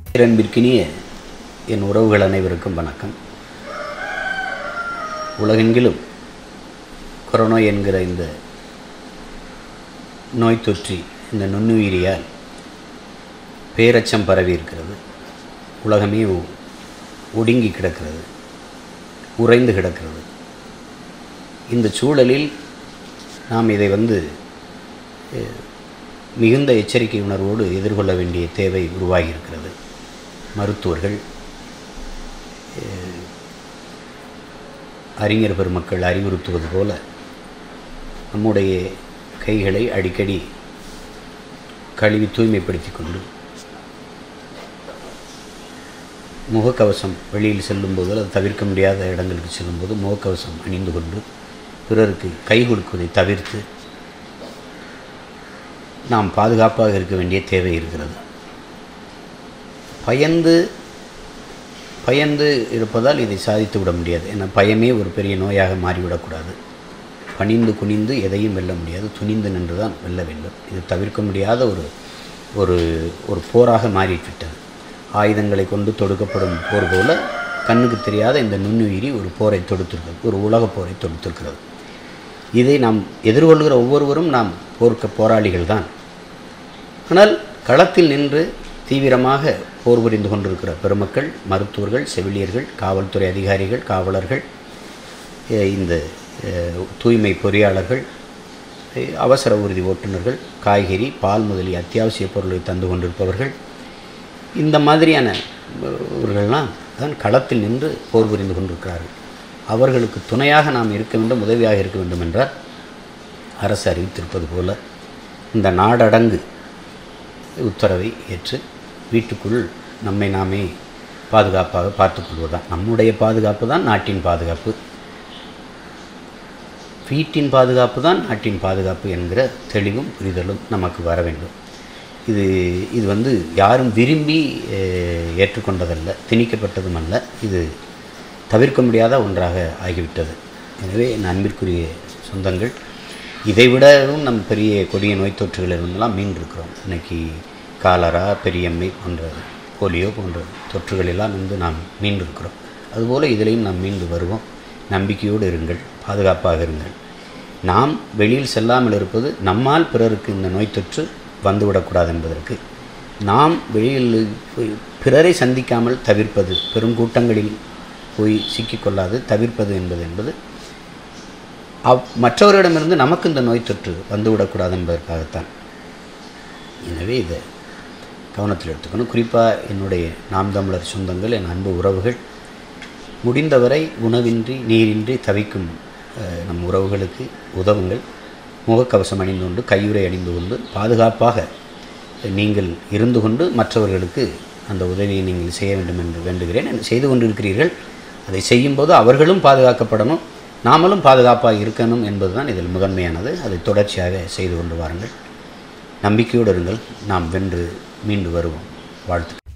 அன்பிற்கினிய என் உறவுகள் அனைவருக்கும் வணக்கம் உலகெங்கிலும் கொரோனா என்கிற இந்த நோய் தொற்றி இந்த நுண்ணுயிரியால் பேரச்சம் பரவி இருக்கிறது உலகமே ஒ- ஒடுங்கி கிடக்கிறது உறைந்து கிடக்கிறது இந்த சூழலில் நாம் இதை வந்து அஹ், மிகுந்த எச்சரிக்கை உணர்வோடு எதிர்கொள்ள வேண்டிய தேவை உருவாகி இருக்கிறது மருத்துவர்கள் அஹ், அறிஞர் பெருமக்கள் அறிவுறுத்துவது போல நம்முடைய கைகளை அடிக்கடி கழுவி தூய்மைப்படுத்திக் கொண்டு முகக்கவசம் வெளியில் செல்லும்போது அது தவிர்க்க முடியாத இடங்களுக்கு செல்லும்போது முகக்கவசம் அணிந்து கொண்டு பிறருக்கு கை கொடுக்குவதை தவிர்த்து நாம் பாதுகாப்பாக இருக்க வேண்டிய தேவை இருக்கிறது பயந்து பயந்து இருப்பதால் இதை சாதித்து விட முடியாது ஏன்னா பயமே ஒரு பெரிய நோயாக மாறிவிடக்கூடாது பணிந்து குனிந்து எதையும் வெல்ல முடியாது துணிந்து நின்று தான் வெல்ல வேண்டும் இது தவிர்க்க முடியாத ஒரு ஒரு ஒரு போராக மாறிவிட்டது ஆயுதங்களை கொண்டு தொடுக்கப்படும் போர் போல கண்ணுக்கு தெரியாத இந்த நுண்ணுயிரி ஒரு போரை தொடுத்திருக்கிறது ஒரு உலகப் போரை தொடுத்திருக்கிறது இதை நாம் எதிர்கொள்கிற ஒவ்வொருவரும் நாம் போர்க்க போராளிகள் தான் ஆனால் களத்தில் நின்று தீவிரமாக போர் புரிந்து கொண்டிருக்கிற பெருமக்கள் மருத்துவர்கள் செவிலியர்கள் காவல்துறை அதிகாரிகள் காவலர்கள் அஹ் இந்த அஹ், தூய்மை பொறியாளர்கள் அஹ், அவசர ஊர்தி ஓட்டுநர்கள் காய்கறி பால் முதலிய அத்தியாவசிய பொருளை தந்து கொண்டிருப்பவர்கள் இந்த மாதிரியான இவர்கள்லாம் தான் களத்தில் நின்று போர் புரிந்து கொண்டிருக்கிறார்கள் அவர்களுக்கு துணையாக நாம் இருக்க வேண்டும் உதவியாக இருக்க வேண்டும் என்றால் அரசு அறிவித்திருப்பது போல இந்த நாடடங்கு உத்தரவை ஏற்று வீட்டுக்குள் நம்மை நாமே பாதுகாப்பாக பார்த்துக்கொள்வதுதான் நம்முடைய பாதுகாப்பு தான் நாட்டின் பாதுகாப்பு வீட்டின் பாதுகாப்பு தான் நாட்டின் பாதுகாப்பு என்கிற தெளிவும் புரிதலும் நமக்கு வர வேண்டும் இது இது வந்து யாரும் விரும்பி அஹ், ஏற்றுக்கொண்டதல்ல திணிக்கப்பட்டதும் அல்ல இது தவிர்க்க முடியாத ஒன்றாக ஆகிவிட்டது எனவே என் அன்பிற்குரிய சொந்தங்கள் இதைவிடவும் நம் பெரிய கொடிய நோய் தொற்றுகளிலிருந்தெல்லாம் மீண்டிருக்கிறோம் இன்னைக்கு காலரா பெரியம்மை போன்ற போலியோ போன்ற தொற்றுகளெல்லாம் வந்து நாம் மீண்டிருக்கிறோம் அதுபோல் இதிலையும் நாம் மீண்டு வருவோம் நம்பிக்கையோடு இருங்கள் பாதுகாப்பாக இருங்கள் நாம் வெளியில் செல்லாமல் இருப்பது நம்மால் பிறருக்கு இந்த நோய் தொற்று வந்துவிடக்கூடாது என்பதற்கு நாம் வெளியில் போய் பிறரை சந்திக்காமல் தவிர்ப்பது பெருங்கூட்டங்களில் போய் சிக்கிக்கொள்ளாது தவிர்ப்பது என்பது என்பது அவ் மற்றவரிடமிருந்து நமக்கு இந்த நோய் தொற்று வந்துவிடக்கூடாது என்பதற்காகத்தான் எனவே இதை கவனத்தில் எடுத்துக்கணும் குறிப்பாக என்னுடைய நாம் தமிழர் சொந்தங்கள் என் அன்பு உறவுகள் முடிந்தவரை உணவின்றி நீரின்றி தவிக்கும் அஹ், நம் உறவுகளுக்கு உதவுங்கள் முகக்கவசம் அணிந்து கொண்டு கையுறை அணிந்து கொண்டு பாதுகாப்பாக நீங்கள் இருந்து கொண்டு மற்றவர்களுக்கு அந்த உதவியை நீங்கள் செய்ய வேண்டும் என்று வேண்டுகிறேன் செய்து கொண்டிருக்கிறீர்கள் அதை செய்யும்போது அவர்களும் பாதுகாக்கப்படணும் நாமளும் பாதுகாப்பாக இருக்கணும் என்பதுதான் இதில் முதன்மையானது அதை தொடர்ச்சியாக செய்து கொண்டு வாருங்கள் நம்பிக்கையோடு இருங்கள் நாம் வென்று மீண்டு வருவோம் வாழ்த்து